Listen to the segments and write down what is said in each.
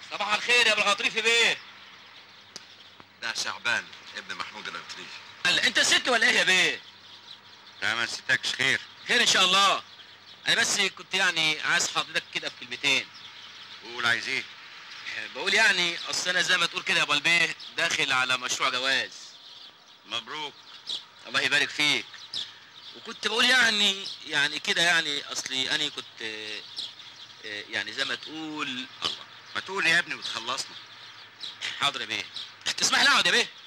صباح الخير يا ابو الغطريفي بيه ده شعبان ابن محمود الغطريفي قال انت ست ولا ايه يا بيه لا ما نسيتكش خير خير ان شاء الله انا بس كنت يعني عايز حضرتك كده في كلمتين قول عايز ايه بقول يعني اصل انا زي ما تقول كده يا ابو البيه داخل على مشروع جواز مبروك الله يبارك فيك وكنت بقول يعني يعني كده يعني اصلي انا كنت آه، آه، يعني زي ما تقول الله ما تقول يا ابني وتخلصنا حاضر يا بيه تسمح لي اقعد يا بيه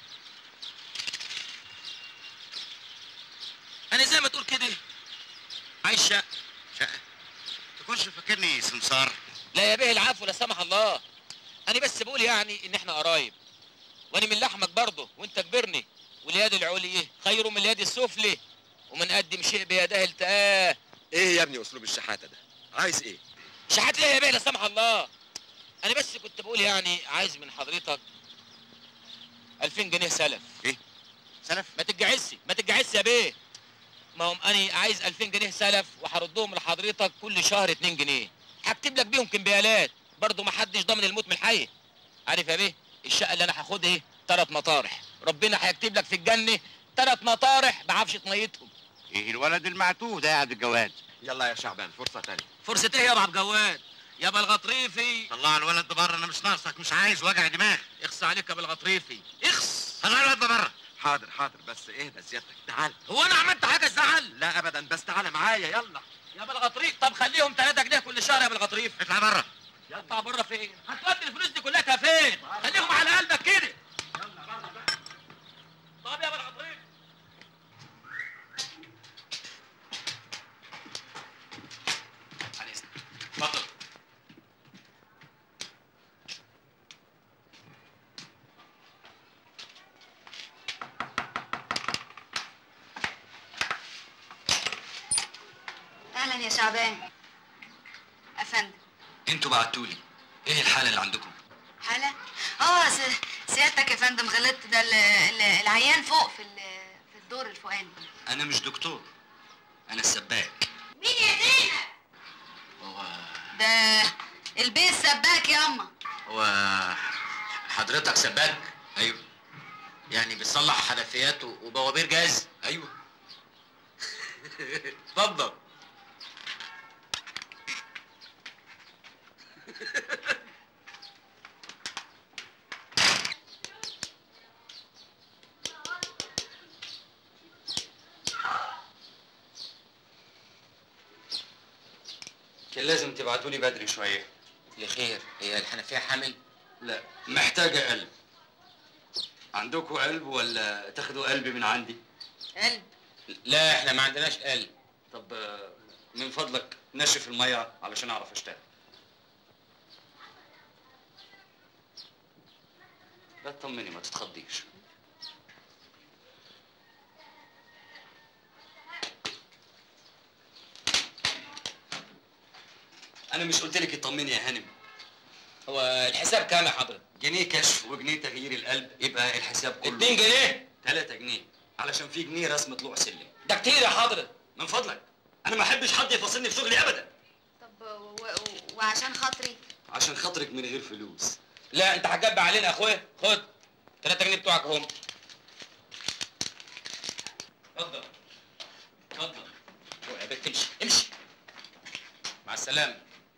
انا زي ما تقول كده عايش شقه شقه تكونش فاكرني سمسار لا يا بيه العفو لا سمح الله انا بس بقول يعني ان احنا قرايب وانا من لحمك برضه وانت كبرني واليد العليا خير من اليد السفلى ومن قدم شيء بيده التقاه ايه يا ابني اسلوب الشحاته ده عايز ايه شحات ليه يا بيه لا سمح الله انا بس كنت بقول يعني عايز من حضرتك 2000 جنيه سلف سلف ما تتجعسي ما تتجعسي يا بيه ما هم انا عايز 2000 جنيه سلف وهردهم لحضرتك كل شهر 2 جنيه هكتب لك بيهم كمبيالات برضه ما حدش ضامن الموت من الحي عارف يا بيه الشقه اللي انا هاخدها ايه ثلاث مطارح ربنا هيكتب لك في الجنه ثلاث مطارح بعفشه ميتهم ايه الولد المعتوه ده قاعد الجواز يلا يا شعبان فرصه تانية فرصه ايه يا ابو عبد الجواد يا ابو الغطريفي طلع الولد ده بره انا مش ناقصك مش عايز وجع دماغ اخص عليك يا ابو الغطريفي اخص طلع الولد ده بره حاضر حاضر بس اهدى سيادتك تعال هو انا عملت حاجه تزعل لا ابدا بس تعال معايا يلا يا ابو الغطريف طب خليهم 3 جنيه كل شهر يا ابو الغطريف اطلع بره يطلع بره فين هتودي الفلوس دي كلها فين خليهم على قلبك كده طب يا ابو الغطريف على اذنك اتفضل اهلا يا شعبان افندم انتوا بعتولي ايه الحاله اللي عندكم حالة اه س- سيادتك يا فندم غلطت ده ال- ال- العيان فوق في ال- في الدور الفوقاني انا مش دكتور انا السباك مين يا زينب ده البيت سباك ياما هو حضرتك سباك ايوه يعني بتصلح حنفيات و- وبوابير جاز ايوه اتفضل كان لازم تبعتولي بدري شويه لخير هي الحنفيه حامل لا محتاجه قلب عندكم قلب ولا تاخدوا قلبي من عندي قلب لا احنا ما عندناش قلب طب آه، من فضلك نشف الميه علشان اعرف اشتغل لا تطمني ما تتخضيش انا مش قلت لك اطمني يا هانم هو الحساب كام يا حضرتك جنيه كشف وجنيه تغيير القلب يبقى الحساب كله 2 جنيه 3 جنيه علشان في جنيه رسم طلوع سلم ده كتير يا حضرتك من فضلك انا ما احبش حد يفصلني في شغلي ابدا طب و- و- وعشان خاطري عشان خاطرك من غير فلوس لا انت هتجبع علينا يا اخويا خد 3 جنيه بتوعك اهم اتفضل اتفضل روح يا بنت امشي امشي مع السلامه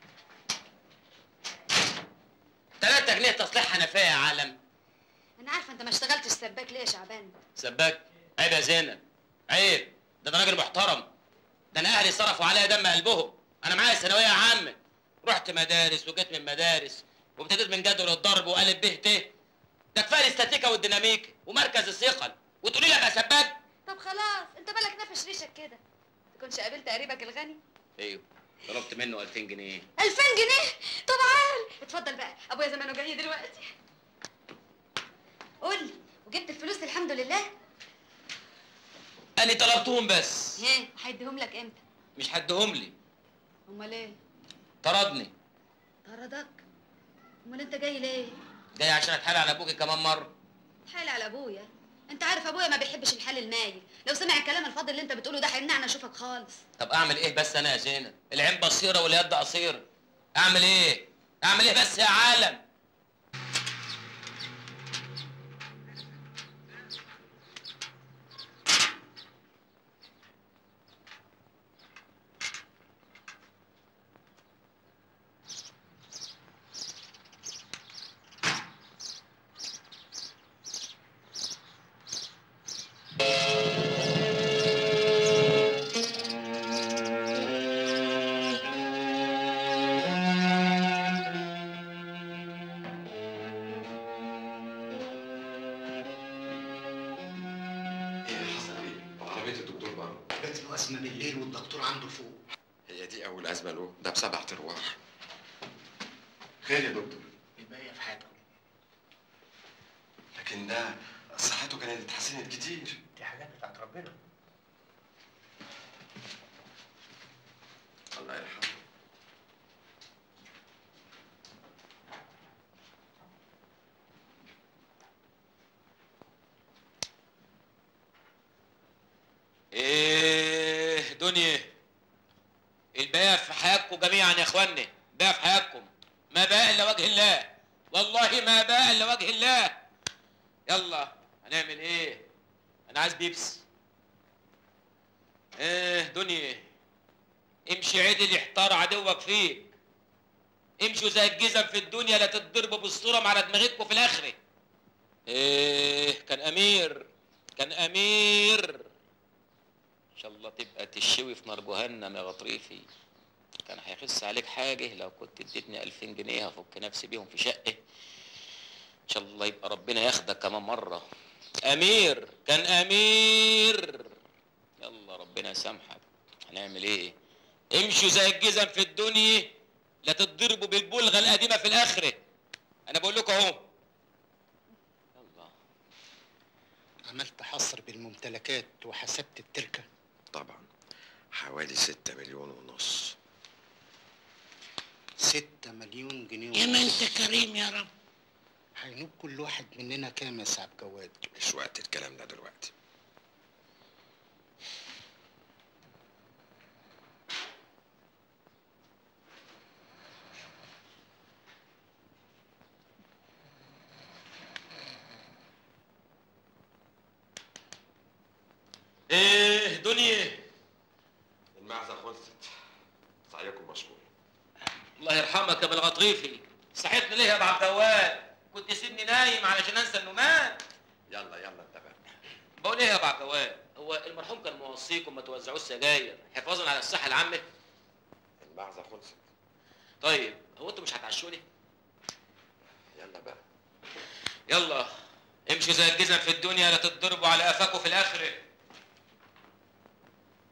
3 جنيه تصليح حنفيه يا عالم انا عارفه انت ما اشتغلتش سباك ليه يا شعبان سباك عيب يا زينب عيب ده انا راجل محترم ده انا اهلي صرفوا عليا دم قلبهم انا معايا ثانويه عامه رحت مدارس وجيت من مدارس وابتديت من جدول الضرب وقالب به ت ده كفايه الاستاتيكا والديناميكا ومركز الثقل وتقولي لي ابقى سباك طب خلاص انت بالك نفش ريشك كده تكونش قابلت قريبك الغني ايوه طلبت منه 2000 جنيه 2000 جنيه طب عال اتفضل بقى ابويا زمانه جاي دلوقتي قول لي وجبت الفلوس الحمد لله انا طلبتهم بس ايه هيديهم لك امتى مش هديهم لي امال ايه طردني طردك امال انت جاي ليه جاي عشان اتحايل على ابوكي كمان مره تحايل على ابويا انت عارف ابويا ما بيحبش الحال المايل لو سمع الكلام الفاضي اللي انت بتقوله ده هيمنعنا اشوفك خالص طب اعمل ايه بس انا يا زينب العين بصيره واليد قصيره اعمل ايه اعمل ايه بس يا عالم اول ازمه له ده بسبعة ارواح خير يا دكتور الباقية في حياتكم لكن ده صحته كانت اتحسنت كتير دي حاجات بتاعت ربنا الله يرحمه ايه دنيا الباقي في حياتكم جميعا يا اخواني باقي في حياتكم ما باقي الا وجه الله والله ما باقي الا وجه الله يلا هنعمل ايه انا عايز بيبس ايه دنيا امشي عدل يحتار عدوك فيك امشوا زي الجزم في الدنيا لا تتضربوا بالصورة على دماغتكم في الاخره ايه كان امير كان امير ان شاء الله تبقى تشوي في نار جهنم يا غطريفي كان هيخس عليك حاجه لو كنت اديتني 2000 جنيه هفك نفسي بيهم في شقه ان شاء الله يبقى ربنا ياخدك كمان مره امير كان امير يلا ربنا يسامحك هنعمل ايه امشوا زي الجزم في الدنيا لا تتضربوا بالبلغه القديمه في الاخره انا بقول لكم اهو يلا عملت حصر بالممتلكات وحسبت التركة طبعا حوالي ستة مليون ونص ستة مليون جنيه يا ما ونص. انت كريم يا رب هينوب كل واحد مننا كام يا سعد جواد مش وقت الكلام ده دلوقتي ايه دنيا المعزة خلصت سعيكم مشكور الله يرحمك يا ابو الغطريفي صحيتني ليه يا ابو عبد الجواد كنت سيبني نايم علشان انسى انه مات يلا يلا اتفقنا بقول ايه يا ابو عبد الجواد هو المرحوم كان موصيكم ما توزعوش سجاير حفاظا على الصحه العامه المعزة خلصت طيب هو انتوا مش هتعشوني يلا بقى يلا امشوا زي الجزم في الدنيا لا تتضربوا على قفاكوا في الاخره